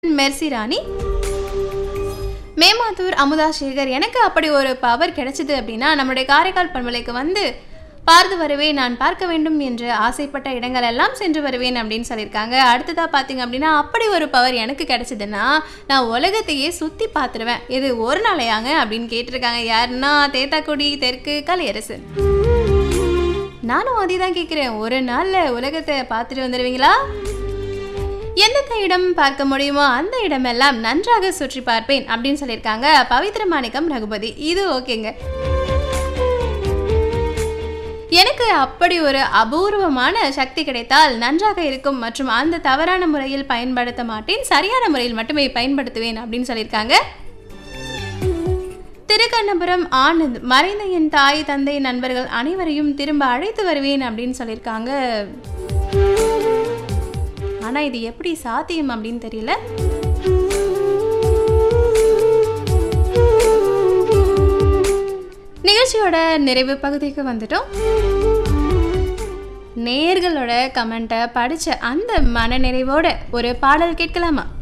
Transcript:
Mercy Rani Memathur Amudha Sekar எனக்கு அப்படி ஒரு பவர் கிடைச்சது அப்படின்னா நம்மளுடைய காரைக்கால் பண்பலைக்கு வந்து பார்த்து வருவேன் நான் பார்க்க வேண்டும் என்று ஆசைப்பட்ட இடங்கள் எல்லாம் சென்று வருவேன் அப்படின்னு சொல்லியிருக்காங்க அடுத்ததாக பார்த்தீங்க அப்படின்னா அப்படி ஒரு பவர் எனக்கு கிடைச்சதுன்னா நான் உலகத்தையே சுற்றி பார்த்துருவேன் இது ஒரு நாளையாங்க அப்படின்னு கேட்டிருக்காங்க யாருன்னா தேத்தாக்குடி தெற்கு கலையரசு நானும் அதே தான் கேட்குறேன் ஒரு நாளில் உலகத்தை பார்த்துட்டு வந்துடுவீங்களா எந்தெந்த இடம் பார்க்க முடியுமோ அந்த இடமெல்லாம் நன்றாக சுற்றி பார்ப்பேன் அப்படின்னு சொல்லியிருக்காங்க பவித்ர மாணிக்கம் ரகுபதி இது ஓகேங்க எனக்கு அப்படி ஒரு அபூர்வமான சக்தி கிடைத்தால் நன்றாக இருக்கும் மற்றும் அந்த தவறான முறையில் பயன்படுத்த மாட்டேன் சரியான முறையில் மட்டுமே பயன்படுத்துவேன் அப்படின்னு சொல்லியிருக்காங்க திருக்கண்ணபுரம் ஆனந்த் மறைந்த என் தாய் தந்தை நண்பர்கள் அனைவரையும் திரும்ப அழைத்து வருவேன் அப்படின்னு சொல்லியிருக்காங்க ஆனால் இது எப்படி சாத்தியம் அப்படின்னு தெரியல நிகழ்ச்சியோட நிறைவு பகுதிக்கு வந்துட்டோம் நேர்களோட கமெண்ட்டை படித்த அந்த மனநிறைவோட ஒரு பாடல் கேட்கலாமா